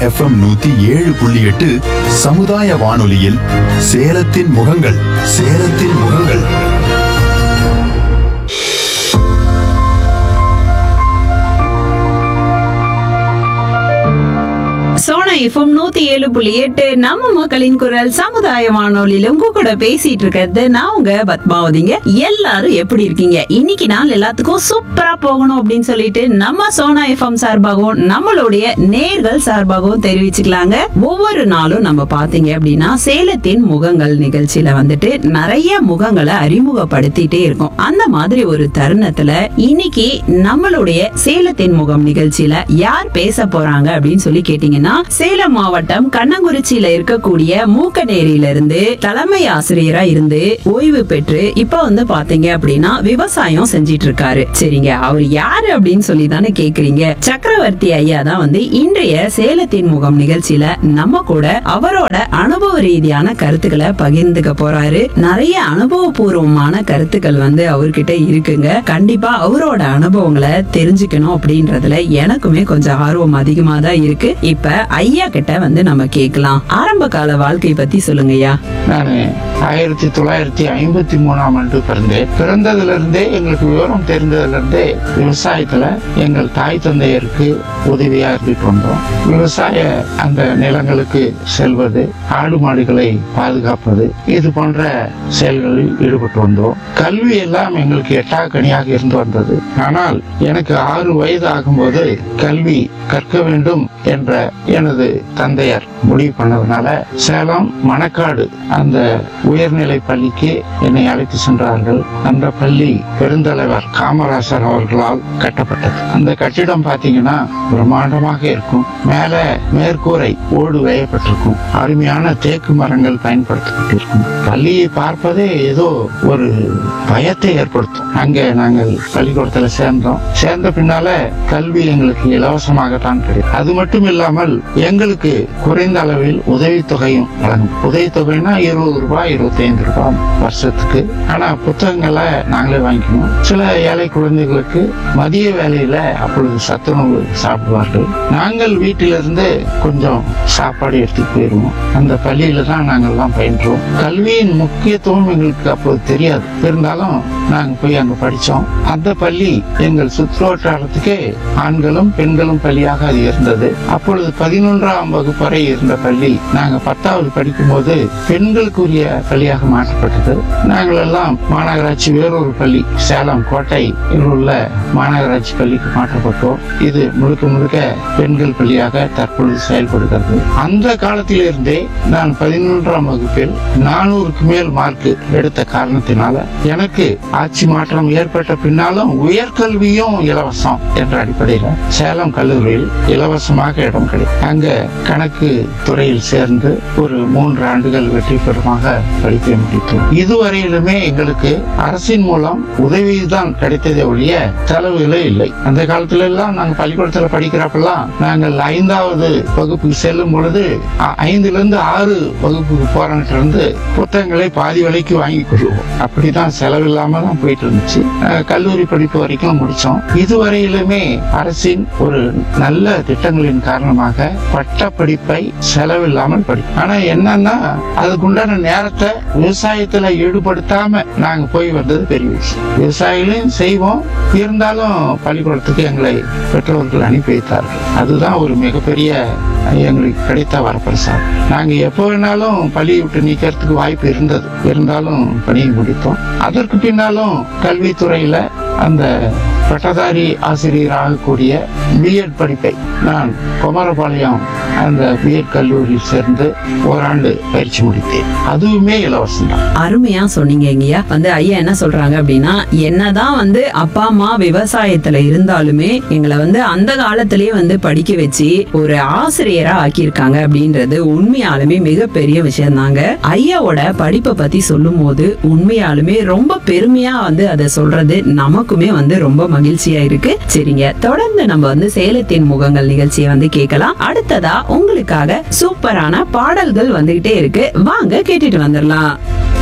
FM நூத்தி ஏழு புள்ளி எட்டு சமுதாய வானொலியில் சேலத்தின் முகங்கள் சேலத்தின் முகங்கள் சோனா எஃப்எம் நூத்தி ஏழு புள்ளி எட்டு நம்ம மக்களின் குரல் சமுதாய வானொலியில உங்க கூட பேசிட்டு இருக்கிறது நான் உங்க பத்மாவதிங்க எல்லாரும் எப்படி இருக்கீங்க இன்னைக்கு நாள் எல்லாத்துக்கும் சூப்பரா போகணும் அப்படின்னு சொல்லிட்டு நம்ம சோனா எஃப்எம் சார்பாகவும் நம்மளுடைய நேர்கள் சார்பாகவும் தெரிவிச்சுக்கலாங்க ஒவ்வொரு நாளும் நம்ம பாத்தீங்க அப்படின்னா சேலத்தின் முகங்கள் நிகழ்ச்சியில வந்துட்டு நிறைய முகங்களை அறிமுகப்படுத்திட்டே இருக்கோம் அந்த மாதிரி ஒரு தருணத்துல இன்னைக்கு நம்மளுடைய சேலத்தின் முகம் நிகழ்ச்சியில யார் பேச போறாங்க அப்படின்னு சொல்லி கேட்டீங்கன்னா சேலம் மாவட்டம் கண்ணங்குறிச்சியில இருக்கக்கூடிய மூக்கநேரியில இருந்து தலைமை ஆசிரியரா இருந்து ஓய்வு பெற்று இப்ப வந்து பாத்தீங்க அப்படின்னா விவசாயம் செஞ்சிட்டு இருக்காரு சரிங்க அவர் யாரு அப்படின்னு சொல்லி தானே கேக்குறீங்க சக்கரவர்த்தி ஐயா தான் வந்து இன்றைய சேலத்தின் முகம் நிகழ்ச்சியில நம்ம கூட அவரோட அனுபவ ரீதியான கருத்துக்களை பகிர்ந்துக்க போறாரு நிறைய அனுபவபூர்வமான கருத்துக்கள் வந்து அவர்கிட்ட இருக்குங்க கண்டிப்பா அவரோட அனுபவங்களை தெரிஞ்சுக்கணும் அப்படின்றதுல எனக்குமே கொஞ்சம் ஆர்வம் அதிகமா தான் இருக்கு இப்ப ஐயா கிட்ட வந்து நம்ம கேட்கலாம் ஆரம்ப கால வாழ்க்கை பத்தி சொல்லுங்கய்யா நான் ஆயிரத்தி தொள்ளாயிரத்தி ஐம்பத்தி மூணாம் ஆண்டு பிறந்தேன் பிறந்ததுல இருந்தே எங்களுக்கு விவரம் தெரிந்ததுல இருந்தே விவசாயத்துல எங்கள் தாய் தந்தையருக்கு உதவியா இருந்துட்டு வந்தோம் விவசாய அந்த நிலங்களுக்கு செல்வது ஆடு மாடுகளை பாதுகாப்பது இது போன்ற செயல்களில் ஈடுபட்டு வந்தோம் கல்வி எல்லாம் எங்களுக்கு எட்டா கனியாக இருந்து வந்தது ஆனால் எனக்கு ஆறு வயது ஆகும்போது கல்வி கற்க வேண்டும் என்ற எனது தந்தையர் முடிவு பண்ணதுனால சேலம் மணக்காடு அந்த உயர்நிலை பள்ளிக்கு என்னை அழைத்து சென்றார்கள் அந்த பள்ளி பெருந்தலைவர் காமராசர் அவர்களால் கட்டப்பட்டது அந்த கட்டிடம் பாத்தீங்கன்னா பிரம்மாண்டமாக இருக்கும் மேல மேற்கூரை ஓடு வேயப்பட்டிருக்கும் அருமையான தேக்கு மரங்கள் பயன்படுத்தப்பட்டிருக்கும் பள்ளியை பார்ப்பதே ஏதோ ஒரு பயத்தை ஏற்படுத்தும் அங்க நாங்கள் பள்ளிக்கூடத்துல சேர்ந்தோம் சேர்ந்த பின்னால கல்வி எங்களுக்கு இலவசமாகத்தான் கிடைக்கும் அது மட்டும் இல்லாமல் எங்களுக்கு குறைந்த அளவில் உதவித்தொகையும் வழங்கும் உதவித்தொகைனா இருபது ரூபாய் இருபத்தி ஐந்து ரூபாய் வருஷத்துக்கு ஆனா புத்தகங்களை நாங்களே வாங்கிக்கணும் சில ஏழை குழந்தைகளுக்கு மதிய வேலையில அப்பொழுது சத்துணவு சாப்பிடுவார்கள் நாங்கள் வீட்டிலிருந்து கொஞ்சம் சாப்பாடு எடுத்துட்டு போயிருவோம் அந்த பள்ளியில தான் நாங்கள்லாம் பயின்றோம் கல்வியின் முக்கியத்துவம் எங்களுக்கு அப்போது தெரியாது இருந்தாலும் நாங்க போய் அங்க படிச்சோம் அந்த பள்ளி எங்கள் சுற்றுவட்டாரத்துக்கே ஆண்களும் பெண்களும் பள்ளியாக அது இருந்தது அப்பொழுது பதினொன்றாம் வகுப்பு வரை இருந்த பள்ளி நாங்க பத்தாவது படிக்கும் போது பெண்களுக்குரிய பள்ளியாக மாற்றப்பட்டது நாங்கள் எல்லாம் மாநகராட்சி வேறொரு பள்ளி சேலம் கோட்டை உள்ள மாநகராட்சி பள்ளிக்கு மாற்றப்பட்டோம் இது முழுக்க முழுக்க பெண்கள் பள்ளியாக தற்பொழுது செயல்படுகிறது அந்த காலத்திலிருந்தே நான் பதினொன்றாம் வகுப்பில் நானூறுக்கு மேல் மார்க் எடுத்த காரணத்தினால எனக்கு ஆட்சி மாற்றம் ஏற்பட்ட பின்னாலும் உயர்கல்வியும் இலவசம் என்ற அடிப்படையில சேலம் கல்லூரியில் இலவசமாக இடம் கிடைக்கும் அங்க கணக்கு துறையில் சேர்ந்து ஒரு மூன்று ஆண்டுகள் வெற்றி பெறுமாக படிப்பை முடித்தோம் இதுவரையிலுமே எங்களுக்கு அரசின் மூலம் உதவிதான் கிடைத்ததே ஒழிய செலவுகளே இல்லை அந்த காலத்துல எல்லாம் நாங்க பள்ளிக்கூடத்துல படிக்கிறப்பெல்லாம் நாங்கள் ஐந்தாவது வகுப்புக்கு செல்லும் பொழுது அ- ஐந்துல இருந்து ஆறு வகுப்புக்கு போறவங்கிட்ட இருந்து புத்தகங்களை பாதி விலைக்கு வாங்கி கொள்வோம் அப்படிதான் செலவில்லாம தான் போயிட்டு இருந்துச்சு அஹ் கல்லூரி படிப்பு வரைக்கும் முடிச்சோம் இதுவரையிலுமே அரசின் ஒரு நல்ல திட்டங்களின் காரணமாக பட்ட படிப்பை செலவில்லாமல் படிக்கும் ஆனா என்னன்னா அதுக்குண்டான நேரத்தை விவசாயத்துல ஈடுபடுத்தாம நாங்க போய் வந்தது பெரிய விஷயம் விவசாயிகளையும் செய்வோம் இருந்தாலும் பள்ளிக்கூடத்துக்கு எங்களை பெற்றோர்கள் அனுப்பி வைத்தார்கள் அதுதான் ஒரு மிகப்பெரிய எங்களுக்கு கிடைத்த வரப்பிரசாதம் நாங்க எப்போ வேணாலும் பள்ளியை விட்டு நீக்கிறதுக்கு வாய்ப்பு இருந்தது இருந்தாலும் பணியை முடித்தோம் அதற்கு பின்னாலும் கல்வித்துறையில அந்த பட்டதாரி ஆசிரியர் ஆகக்கூடிய பிஎட் படிப்பை நான் குமாரபாளையம் அந்த பிஎட் கல்லூரியில் சேர்ந்து ஓராண்டு பயிற்சி முடித்தேன் அதுவுமே இலவசம் தான் அருமையா சொன்னீங்க ஐயா வந்து ஐயா என்ன சொல்றாங்க அப்படின்னா என்னதான் வந்து அப்பா அம்மா விவசாயத்துல இருந்தாலுமே எங்களை வந்து அந்த காலத்திலேயே வந்து படிக்க வச்சு ஒரு ஆசிரியரா ஆக்கியிருக்காங்க அப்படின்றது உண்மையாலுமே மிகப்பெரிய விஷயம் தாங்க ஐயாவோட படிப்பை பத்தி சொல்லும் போது உண்மையாலுமே ரொம்ப பெருமையா வந்து அதை சொல்றது நமக்குமே வந்து ரொம்ப மகிழ்ச்சியா இருக்கு சரிங்க தொடர்ந்து நம்ம வந்து சேலத்தின் முகங்கள் நிகழ்ச்சியை வந்து கேட்கலாம் அடுத்ததா உங்களுக்காக சூப்பரான பாடல்கள் வந்துகிட்டே இருக்கு வாங்க கேட்டுட்டு வந்துடலாம்